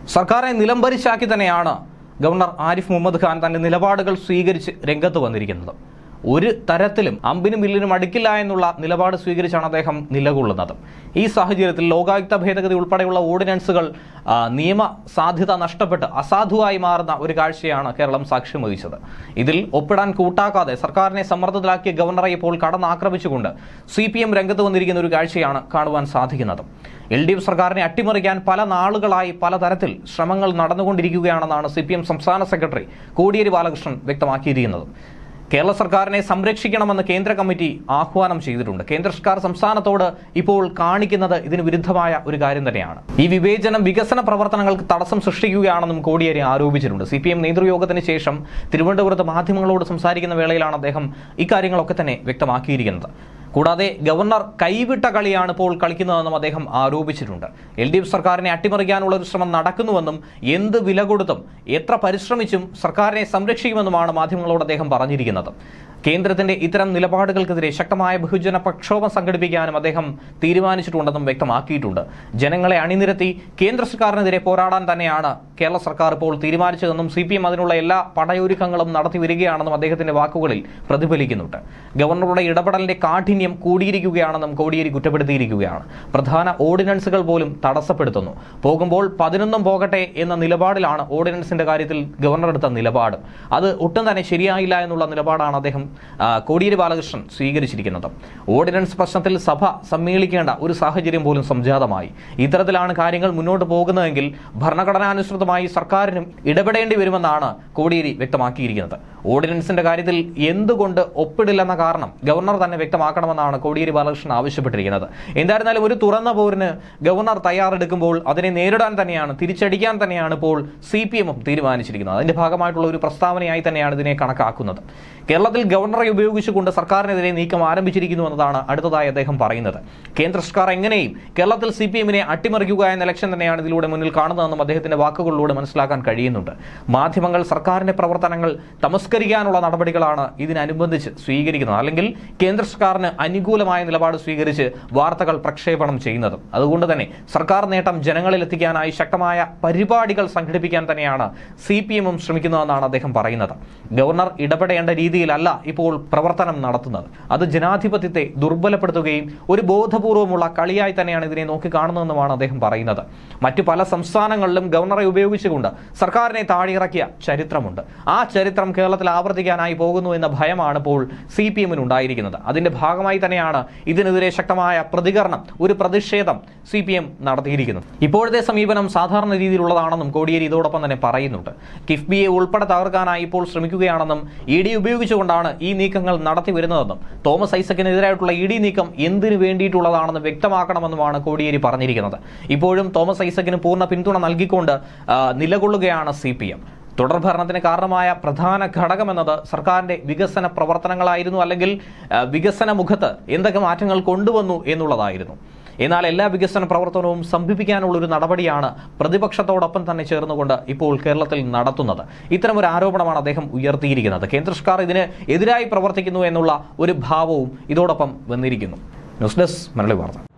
സർക്കാരിനെ നിലംപരിശാക്കി തന്നെയാണ് ഗവർണർ ആരിഫ് മുഹമ്മദ് ഖാൻ തന്റെ നിലപാടുകൾ സ്വീകരിച്ച് രംഗത്ത് വന്നിരിക്കുന്നത് ഒരു തരത്തിലും അമ്പിനും വില്ലിനും അടുക്കില്ല എന്നുള്ള നിലപാട് സ്വീകരിച്ചാണ് അദ്ദേഹം നിലകൊള്ളുന്നത് ഈ സാഹചര്യത്തിൽ ലോകായുക്ത ഭേദഗതി ഉൾപ്പെടെയുള്ള ഓർഡിനൻസുകൾ ആ, നിയമ സാധ്യത നഷ്ടപ്പെട്ട് അസാധുവായി മാറുന്ന ഒരു കാഴ്ചയാണ് കേരളം സാക്ഷ്യം വഹിച്ചത് ഇതിൽ ഒപ്പിടാൻ കൂട്ടാക്കാതെ സർക്കാരിനെ സമ്മർദ്ദത്തിലാക്കിയ ഗവർണറെ ഇപ്പോൾ കടന്നാക്രമിച്ചുകൊണ്ട് സി പി എം രംഗത്ത് വന്നിരിക്കുന്ന ഒരു കാഴ്ചയാണ് കാണുവാൻ സാധിക്കുന്നത് എൽ ഡി എഫ് സർക്കാരിനെ അട്ടിമറിക്കാൻ പല നാളുകളായി പലതരത്തിൽ ശ്രമങ്ങൾ നടന്നുകൊണ്ടിരിക്കുകയാണെന്നാണ് സി പി എം സംസ്ഥാന സെക്രട്ടറി കോടിയേരി ബാലകൃഷ്ണൻ വ്യക്തമാക്കിയിരിക്കുന്നത് കേരള സർക്കാരിനെ സംരക്ഷിക്കണമെന്ന് കേന്ദ്ര കമ്മിറ്റി ആഹ്വാനം ചെയ്തിട്ടുണ്ട് കേന്ദ്ര സർക്കാർ സംസ്ഥാനത്തോട് ഇപ്പോൾ കാണിക്കുന്നത് ഇതിന് വിരുദ്ധമായ ഒരു കാര്യം തന്നെയാണ് ഈ വിവേചനം വികസന പ്രവർത്തനങ്ങൾക്ക് തടസ്സം സൃഷ്ടിക്കുകയാണെന്നും കോടിയേരി ആരോപിച്ചിട്ടുണ്ട് സി പി എം നേതൃയോഗത്തിന് ശേഷം തിരുവനന്തപുരത്ത് മാധ്യമങ്ങളോട് സംസാരിക്കുന്ന വേളയിലാണ് അദ്ദേഹം ഇക്കാര്യങ്ങളൊക്കെ തന്നെ വ്യക്തമാക്കിയിരിക്കുന്നത് കൂടാതെ ഗവർണർ കൈവിട്ട കളിയാണ് ഇപ്പോൾ കളിക്കുന്നതെന്നും അദ്ദേഹം ആരോപിച്ചിട്ടുണ്ട് എൽ ഡി എഫ് സർക്കാരിനെ അട്ടിമറിക്കാനുള്ള ഒരു ശ്രമം നടക്കുന്നുവെന്നും എന്ത് വില കൊടുത്തും എത്ര പരിശ്രമിച്ചും സർക്കാരിനെ സംരക്ഷിക്കുമെന്നുമാണ് മാധ്യമങ്ങളോട് അദ്ദേഹം പറഞ്ഞിരിക്കുന്നത് കേന്ദ്രത്തിന്റെ ഇത്തരം നിലപാടുകൾക്കെതിരെ ശക്തമായ ബഹുജന പ്രക്ഷോഭം സംഘടിപ്പിക്കാനും അദ്ദേഹം തീരുമാനിച്ചിട്ടുണ്ടെന്നും വ്യക്തമാക്കിയിട്ടുണ്ട് ജനങ്ങളെ അണിനിരത്തി കേന്ദ്ര സർക്കാരിനെതിരെ പോരാടാൻ തന്നെയാണ് കേരള സർക്കാർ ഇപ്പോൾ തീരുമാനിച്ചതെന്നും സി പി എം അതിനുള്ള എല്ലാ പടയൊരുക്കങ്ങളും നടത്തി വരികയാണെന്നും അദ്ദേഹത്തിന്റെ വാക്കുകളിൽ പ്രതിഫലിക്കുന്നുണ്ട് ഗവർണറുടെ ഇടപെടലിന്റെ കാഠിന്യം കൂടിയിരിക്കുകയാണെന്നും കോടിയേരി കുറ്റപ്പെടുത്തിയിരിക്കുകയാണ് പ്രധാന ഓർഡിനൻസുകൾ പോലും തടസ്സപ്പെടുത്തുന്നു പോകുമ്പോൾ പതിനൊന്നും പോകട്ടെ എന്ന നിലപാടിലാണ് ഓർഡിനൻസിന്റെ കാര്യത്തിൽ ഗവർണർ എടുത്ത നിലപാട് അത് ഒട്ടും തന്നെ ശരിയായില്ല എന്നുള്ള നിലപാടാണ് അദ്ദേഹം ആ, കോടിയേരി ബാലകൃഷ്ണൻ സ്വീകരിച്ചിരിക്കുന്നത് ഓർഡിനൻസ് പ്രശ്നത്തിൽ സഭ സമ്മേളിക്കേണ്ട ഒരു സാഹചര്യം പോലും സംജാതമായി ഇത്തരത്തിലാണ് കാര്യങ്ങൾ മുന്നോട്ട് പോകുന്നതെങ്കിൽ ഭരണഘടനാനുസൃതമായി സർക്കാരിനും ഇടപെടേണ്ടി വരുമെന്നാണ് കോടിയേരി വ്യക്തമാക്കിയിരിക്കുന്നത് ഓർഡിനൻസിന്റെ കാര്യത്തിൽ എന്തുകൊണ്ട് ഒപ്പിടില്ലെന്ന കാരണം ഗവർണർ തന്നെ വ്യക്തമാക്കണമെന്നാണ് കോടിയേരി ബാലകൃഷ്ണൻ ആവശ്യപ്പെട്ടിരിക്കുന്നത് എന്തായിരുന്നാലും ഒരു തുറന്ന പോരിന് ഗവർണർ തയ്യാറെടുക്കുമ്പോൾ അതിനെ നേരിടാൻ തന്നെയാണ് തിരിച്ചടിക്കാൻ തന്നെയാണ് ഇപ്പോൾ സി പി എമ്മും തീരുമാനിച്ചിരിക്കുന്നത് അതിന്റെ ഭാഗമായിട്ടുള്ള ഒരു പ്രസ്താവനയായി തന്നെയാണ് ഇതിനെ കണക്കാക്കുന്നത് കേരളത്തിൽ ഗവർണറെ ഉപയോഗിച്ചുകൊണ്ട് സർക്കാരിനെതിരെ നീക്കം ആരംഭിച്ചിരിക്കുന്നു എന്നതാണ് അടുത്തതായി അദ്ദേഹം പറയുന്നത് കേന്ദ്ര സർക്കാർ എങ്ങനെയും കേരളത്തിൽ സി പി എമ്മിനെ അട്ടിമറിക്കുക എന്ന ലക്ഷ്യം തന്നെയാണ് ഇതിലൂടെ മുന്നിൽ കാണുന്നതെന്നും അദ്ദേഹത്തിന്റെ വാക്കുകളിലൂടെ മനസ്സിലാക്കാൻ കഴിയുന്നുണ്ട് മാധ്യമങ്ങൾ സർക്കാരിന്റെ പ്രവർത്തനങ്ങൾ തമസ്കരിക്കാനുള്ള നടപടികളാണ് ഇതിനനുബന്ധിച്ച് സ്വീകരിക്കുന്നത് അല്ലെങ്കിൽ കേന്ദ്ര സർക്കാരിന് അനുകൂലമായ നിലപാട് സ്വീകരിച്ച് വാർത്തകൾ പ്രക്ഷേപണം ചെയ്യുന്നത് അതുകൊണ്ട് തന്നെ സർക്കാർ നേട്ടം ജനങ്ങളിൽ എത്തിക്കാനായി ശക്തമായ പരിപാടികൾ സംഘടിപ്പിക്കാൻ തന്നെയാണ് സി പി എമ്മും ശ്രമിക്കുന്നതെന്നാണ് അദ്ദേഹം പറയുന്നത് ഗവർണർ ഇടപെടേണ്ട രീതിയിലല്ല ഇപ്പോൾ പ്രവർത്തനം നടത്തുന്നത് അത് ജനാധിപത്യത്തെ ദുർബലപ്പെടുത്തുകയും ഒരു ബോധപൂർവമുള്ള കളിയായി തന്നെയാണ് ഇതിനെ നോക്കിക്കാണുന്നതെന്നുമാണ് അദ്ദേഹം പറയുന്നത് മറ്റു പല സംസ്ഥാനങ്ങളിലും ഗവർണറെ ഉപയോഗിച്ചുകൊണ്ട് സർക്കാരിനെ താഴെയിറക്കിയ ചരിത്രമുണ്ട് ആ ചരിത്രം കേരളത്തിൽ ആവർത്തിക്കാനായി പോകുന്നു എന്ന ഭയമാണ് ഇപ്പോൾ സി പി എമ്മിന് ഉണ്ടായിരിക്കുന്നത് അതിന്റെ ഭാഗമായി തന്നെയാണ് ഇതിനെതിരെ ശക്തമായ പ്രതികരണം ഒരു പ്രതിഷേധം സി പി എം നടത്തിയിരിക്കുന്നത് ഇപ്പോഴത്തെ സമീപനം സാധാരണ രീതിയിലുള്ളതാണെന്നും കോടിയേരി ഇതോടൊപ്പം തന്നെ പറയുന്നുണ്ട് കിഫ്ബിയെ ഉൾപ്പെടെ തകർക്കാനായി ഇപ്പോൾ ശ്രമിക്കുകയാണെന്നും ഇ ഡി ഉപയോഗിച്ചുകൊണ്ടാണ് ഈ നീക്കങ്ങൾ നടത്തി വരുന്നതെന്നും തോമസ് ഐസക്കിനെതിരായിട്ടുള്ള ഇ ഡി നീക്കം എന്തിനു വേണ്ടിയിട്ടുള്ളതാണെന്ന് വ്യക്തമാക്കണമെന്നുമാണ് കോടിയേരി പറഞ്ഞിരിക്കുന്നത് ഇപ്പോഴും തോമസ് ഐസക്കിന് പൂർണ്ണ പിന്തുണ നൽകിക്കൊണ്ട് ആ, നിലകൊള്ളുകയാണ് സി പി എം തുടർഭരണത്തിന് കാരണമായ പ്രധാന ഘടകമെന്നത് സർക്കാരിന്റെ വികസന പ്രവർത്തനങ്ങളായിരുന്നു അല്ലെങ്കിൽ ആ, വികസന മുഖത്ത് എന്തൊക്കെ മാറ്റങ്ങൾ കൊണ്ടുവന്നു എന്നുള്ളതായിരുന്നു എന്നാൽ എല്ലാ വികസന പ്രവർത്തനവും സംഭിപ്പിക്കാനുള്ള ഒരു നടപടിയാണ് പ്രതിപക്ഷത്തോടൊപ്പം തന്നെ ചേർന്നുകൊണ്ട് ഇപ്പോൾ കേരളത്തിൽ നടത്തുന്നത് ഇത്തരം ഒരു ആരോപണമാണ് അദ്ദേഹം ഉയർത്തിയിരിക്കുന്നത് കേന്ദ്ര സർക്കാർ ഇതിന് എതിരായി പ്രവർത്തിക്കുന്നു എന്നുള്ള ഒരു ഭാവവും ഇതോടൊപ്പം വന്നിരിക്കുന്നു ന്യൂസ് ഡെസ്ക് മലയാളി വാർത്ത